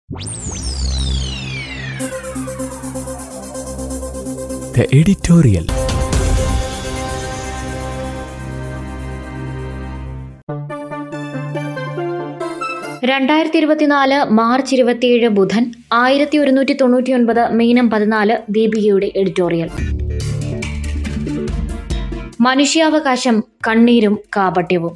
The editorial. രണ്ടായിരത്തി ഇരുപത്തിനാല് March ഇരുപത്തിയേഴ് ബുധൻ ആയിരത്തി ഒരുന്നൂറ്റി തൊണ്ണൂറ്റി ഒൻപത് മീനം പതിനാല് ദീപികയുടെ എഡിറ്റോറിയൽ മനുഷ്യാവകാശം കണ്ണീരും കാപട്യവും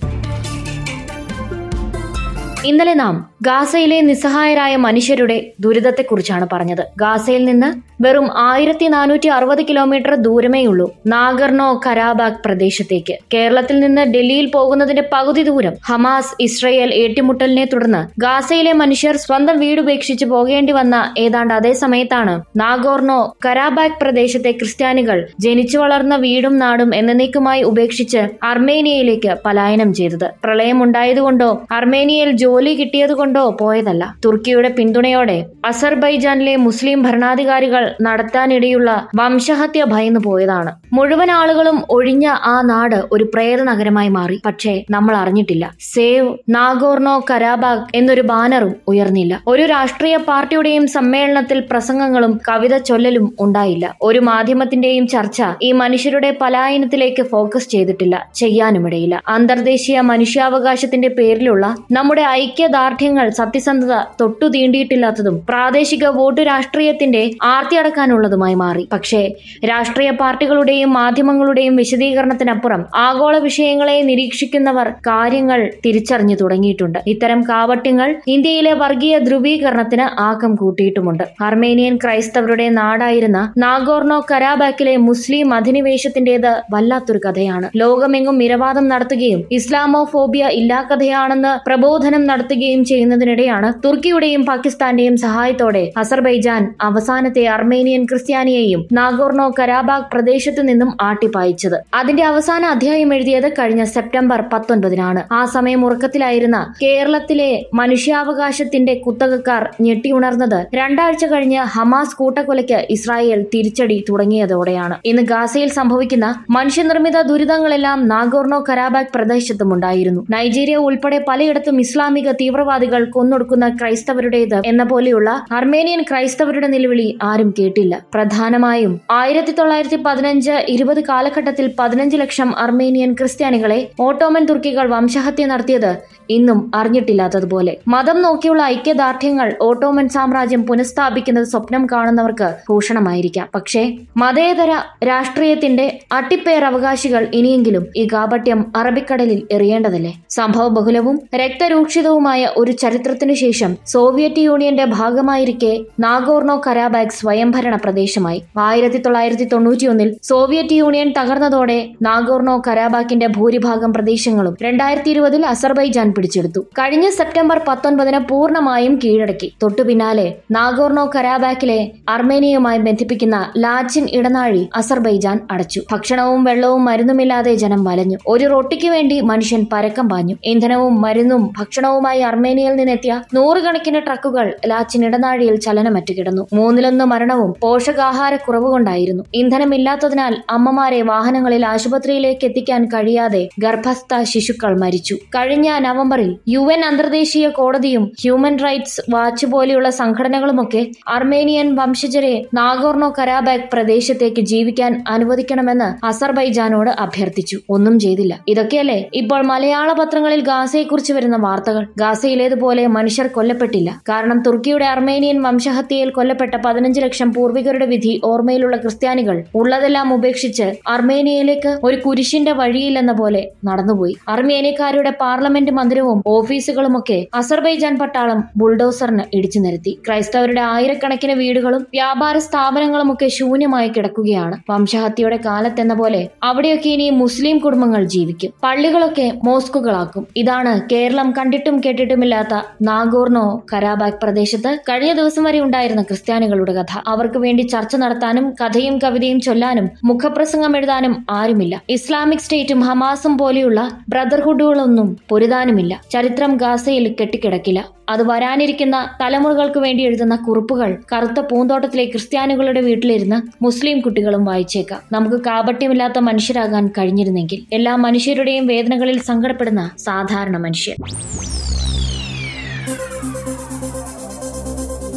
ഇന്നലെ നാം ഗാസയിലെ നിസ്സഹായരായ മനുഷ്യരുടെ ദുരിതത്തെക്കുറിച്ചാണ് പറഞ്ഞത് ഗാസയിൽ നിന്ന് വെറും ആയിരത്തി നാനൂറ്റി അറുപത് കിലോമീറ്റർ ദൂരമേയുള്ളൂ നാഗർണോ കരാബാഗ് പ്രദേശത്തേക്ക് കേരളത്തിൽ നിന്ന് ഡൽഹിയിൽ പോകുന്നതിന്റെ പകുതി ദൂരം ഹമാസ് ഇസ്രയേൽ ഏറ്റുമുട്ടലിനെ തുടർന്ന് ഗാസയിലെ മനുഷ്യർ സ്വന്തം വീടുപേക്ഷിച്ച് പോകേണ്ടി വന്ന ഏതാണ്ട് അതേ സമയത്താണ് നാഗോർണോ കരാബാഗ് പ്രദേശത്തെ ക്രിസ്ത്യാനികൾ ജനിച്ചു വളർന്ന വീടും നാടും എന്നേക്കുമായി ഉപേക്ഷിച്ച് അർമേനിയയിലേക്ക് പലായനം ചെയ്തത് പ്രളയമുണ്ടായതുകൊണ്ടോ അർമേനിയയിൽ ജോലി കിട്ടിയതുകൊണ്ടോ പോയതല്ല തുർക്കിയുടെ പിന്തുണയോടെ അസർബൈജാനിലെ മുസ്ലിം ഭരണാധികാരികൾ നടത്താനിടയുള്ള വംശഹത്യ ഭയന്നു പോയതാണ് മുഴുവൻ ആളുകളും ഒഴിഞ്ഞ ആ നാട് ഒരു പ്രേത നഗരമായി മാറി പക്ഷേ നമ്മൾ അറിഞ്ഞിട്ടില്ല സേവ് നാഗോർണോ കരാബാഗ് എന്നൊരു ബാനറും ഉയർന്നില്ല ഒരു രാഷ്ട്രീയ പാർട്ടിയുടെയും സമ്മേളനത്തിൽ പ്രസംഗങ്ങളും കവിത ചൊല്ലലും ഉണ്ടായില്ല ഒരു മാധ്യമത്തിന്റെയും ചർച്ച ഈ മനുഷ്യരുടെ പലായനത്തിലേക്ക് ഫോക്കസ് ചെയ്തിട്ടില്ല ചെയ്യാനുമിടയില്ല അന്തർദേശീയ മനുഷ്യാവകാശത്തിന്റെ പേരിലുള്ള നമ്മുടെ ഐക്യദാർഢ്യങ്ങൾ സത്യസന്ധത തൊട്ടു തീണ്ടിയിട്ടില്ലാത്തതും പ്രാദേശിക വോട്ട് രാഷ്ട്രീയത്തിന്റെ ആർത്തിയടക്കാനുള്ളതുമായി മാറി പക്ഷേ രാഷ്ട്രീയ പാർട്ടികളുടെയും മാധ്യമങ്ങളുടെയും വിശദീകരണത്തിനപ്പുറം ആഗോള വിഷയങ്ങളെ നിരീക്ഷിക്കുന്നവർ കാര്യങ്ങൾ തിരിച്ചറിഞ്ഞു തുടങ്ങിയിട്ടുണ്ട് ഇത്തരം കാവട്യങ്ങൾ ഇന്ത്യയിലെ വർഗീയ ധ്രുവീകരണത്തിന് ആക്കം കൂട്ടിയിട്ടുമുണ്ട് അർമേനിയൻ ക്രൈസ്തവരുടെ നാടായിരുന്ന നാഗോർണോ കരാബാക്കിലെ മുസ്ലിം അധിനിവേശത്തിന്റേത് വല്ലാത്തൊരു കഥയാണ് ലോകമെങ്ങും മിരവാദം നടത്തുകയും ഇസ്ലാമോഫോബിയ ഇല്ലാക്കഥയാണെന്ന് പ്രബോധനം നടത്തുകയും ചെയ്യുന്നതിനിടെയാണ് തുർക്കിയുടെയും പാകിസ്ഥാന്റെയും സഹായത്തോടെ അസർബൈജാൻ അവസാനത്തെ അർമേനിയൻ ക്രിസ്ത്യാനിയെയും നാഗോർണോ കരാബാഗ് പ്രദേശത്തു നിന്നും ആട്ടിപ്പായിച്ചത് അതിന്റെ അവസാന അധ്യായം എഴുതിയത് കഴിഞ്ഞ സെപ്റ്റംബർ പത്തൊൻപതിനാണ് ആ സമയം ഉറക്കത്തിലായിരുന്ന കേരളത്തിലെ മനുഷ്യാവകാശത്തിന്റെ കുത്തകക്കാർ ഞെട്ടിയുണർന്നത് രണ്ടാഴ്ച കഴിഞ്ഞ് ഹമാസ് കൂട്ടക്കൊലയ്ക്ക് ഇസ്രായേൽ തിരിച്ചടി തുടങ്ങിയതോടെയാണ് ഇന്ന് ഗാസയിൽ സംഭവിക്കുന്ന മനുഷ്യനിർമ്മിത ദുരിതങ്ങളെല്ലാം നാഗോർണോ കരാബാഗ് പ്രദേശത്തുമുണ്ടായിരുന്നു നൈജീരിയ ഉൾപ്പെടെ പലയിടത്തും ഇസ്ലാമിക തീവ്രവാദികൾ കൊന്നൊടുക്കുന്ന ക്രൈസ്തവരുടേത് എന്ന പോലെയുള്ള അർമേനിയൻ ക്രൈസ്തവരുടെ നിലവിളി ആരും കേട്ടില്ല പ്രധാനമായും ആയിരത്തി തൊള്ളായിരത്തി പതിനഞ്ച് ഇരുപത് കാലഘട്ടത്തിൽ പതിനഞ്ച് ലക്ഷം അർമേനിയൻ ക്രിസ്ത്യാനികളെ ഓട്ടോമൻ തുർക്കികൾ വംശഹത്യ നടത്തിയത് ഇന്നും അറിഞ്ഞിട്ടില്ലാത്തതുപോലെ മതം നോക്കിയുള്ള ഐക്യദാർഢ്യങ്ങൾ ഓട്ടോമൻ സാമ്രാജ്യം പുനഃസ്ഥാപിക്കുന്നത് സ്വപ്നം കാണുന്നവർക്ക് ഭൂഷണമായിരിക്കാം പക്ഷേ മതേതര രാഷ്ട്രീയത്തിന്റെ അട്ടിപ്പേർ അവകാശികൾ ഇനിയെങ്കിലും ഈ കാപട്യം അറബിക്കടലിൽ എറിയേണ്ടതല്ലേ സംഭവ ബഹുലവും രക്തരൂക്ഷിതവുമായ ഒരു ചരിത്രത്തിനു ശേഷം സോവിയറ്റ് യൂണിയന്റെ ഭാഗമായിരിക്കെ നാഗോർണോ കരാബാഗ് സ്വയംഭരണ പ്രദേശമായി ആയിരത്തി തൊള്ളായിരത്തി തൊണ്ണൂറ്റിയൊന്നിൽ സോവിയറ്റ് യൂണിയൻ തകർന്നതോടെ നാഗോർണോ കരാബാക്കിന്റെ ഭൂരിഭാഗം പ്രദേശങ്ങളും രണ്ടായിരത്തി ഇരുപതിൽ അസർബൈജാൻ പിടിച്ചെടുത്തു കഴിഞ്ഞ സെപ്റ്റംബർ പത്തൊൻപതിന് പൂർണ്ണമായും കീഴടക്കി തൊട്ടു പിന്നാലെ നാഗോർണോ കരാബാക്കിലെ അർമേനിയയുമായി ബന്ധിപ്പിക്കുന്ന ലാച്ചിൻ ഇടനാഴി അസർബൈജാൻ അടച്ചു ഭക്ഷണവും വെള്ളവും മരുന്നുമില്ലാതെ ജനം വലഞ്ഞു ഒരു റൊട്ടിക്ക് വേണ്ടി മനുഷ്യൻ പരക്കം പാഞ്ഞു ഇന്ധനവും മരുന്നും ഭക്ഷണവുമായി അർമേനിയയിൽ നിന്നെത്തിയ നൂറുകണക്കിന് ട്രക്കുകൾ ലാച്ചിൻ ഇടനാഴിയിൽ ചലനമറ്റു കിടന്നു മൂന്നിലൊന്ന് മരണവും പോഷകാഹാരക്കുറവ് കൊണ്ടായിരുന്നു ഇന്ധനമില്ലാത്തതിനാൽ അമ്മമാരെ വാഹനങ്ങളിൽ ആശുപത്രിയിലേക്ക് എത്തിക്കാൻ കഴിയാതെ ഗർഭസ്ഥ ശിശുക്കൾ മരിച്ചു കഴിഞ്ഞ നവംബറിൽ യു എൻ അന്തർദേശീയ കോടതിയും ഹ്യൂമൻ റൈറ്റ്സ് വാച്ച് പോലെയുള്ള സംഘടനകളുമൊക്കെ അർമേനിയൻ വംശജരെ നാഗോർണോ കരാബാഗ് പ്രദേശത്തേക്ക് ജീവിക്കാൻ അനുവദിക്കണമെന്ന് അസർബൈജാനോട് അഭ്യർത്ഥിച്ചു ഒന്നും ചെയ്തില്ല ഇതൊക്കെയല്ലേ ഇപ്പോൾ മലയാള പത്രങ്ങളിൽ ഗാസയെക്കുറിച്ച് വരുന്ന വാർത്തകൾ ഗാസയിലേതുപോലെ മനുഷ്യർ കൊല്ലപ്പെട്ടില്ല കാരണം തുർക്കിയുടെ അർമേനിയൻ വംശഹത്യയിൽ കൊല്ലപ്പെട്ട പതിനഞ്ച് ലക്ഷം പൂർവികരുടെ വിധി ഓർമ്മയിലുള്ള ക്രിസ്ത്യാനികൾ ഉള്ളതെല്ലാം ഉപേക്ഷിച്ച് അർമേനിയയിലേക്ക് ഒരു കുരിശിന്റെ വഴിയില്ലെന്ന പോലെ നടന്നുപോയി അർമേനിയക്കാരുടെ പാർലമെന്റ് മന്ദിരവും ഓഫീസുകളുമൊക്കെ അസർബൈജാൻ പട്ടാളം ബുൾഡോസറിന് ഇടിച്ചു നിരത്തി ക്രൈസ്തവരുടെ ആയിരക്കണക്കിന് വീടുകളും വ്യാപാര സ്ഥാപനങ്ങളുമൊക്കെ ശൂന്യമായി കിടക്കുകയാണ് വംശഹത്യയുടെ കാലത്തെന്ന പോലെ അവിടെയൊക്കെ ഇനി മുസ്ലിം കുടുംബങ്ങൾ ജീവിക്കും പള്ളികളൊക്കെ മോസ്കുകളാക്കും ഇതാണ് കേരളം കണ്ടിട്ടും കേട്ടിട്ടുമില്ലാത്ത നാഗോർണോ കരാബാഗ് പ്രദേശത്ത് കഴിഞ്ഞ ദിവസം വരെ ഉണ്ടായിരുന്ന ക്രിസ്ത്യാനികളുടെ കഥ അവർക്ക് വേണ്ടി ചർച്ച നടത്താനും കഥയും കവിതയും ചൊല്ലാനും മുഖപ്രസംഗം എഴുതാനും ആരുമില്ല ഇസ്ലാമിക് സ്റ്റേറ്റും ഹമാസും പോലെയുള്ള ബ്രദർഹുഡുകളൊന്നും പൊരുതാനുമില്ല ചരിത്രം ഗാസയിൽ കെട്ടിക്കിടക്കില്ല അത് വരാനിരിക്കുന്ന തലമുറകൾക്ക് വേണ്ടി എഴുതുന്ന കുറിപ്പുകൾ കറുത്ത പൂന്തോട്ടത്തിലെ ക്രിസ്ത്യാനികളുടെ വീട്ടിലിരുന്ന് മുസ്ലിം കുട്ടികളും വായിച്ചേക്കാം നമുക്ക് കാപട്യമില്ലാത്ത മനുഷ്യരാകാൻ കഴിഞ്ഞിരുന്നെങ്കിൽ എല്ലാ മനുഷ്യരുടെയും വേദനകളിൽ സങ്കടപ്പെടുന്ന സാധാരണ മനുഷ്യർ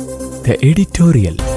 The editorial.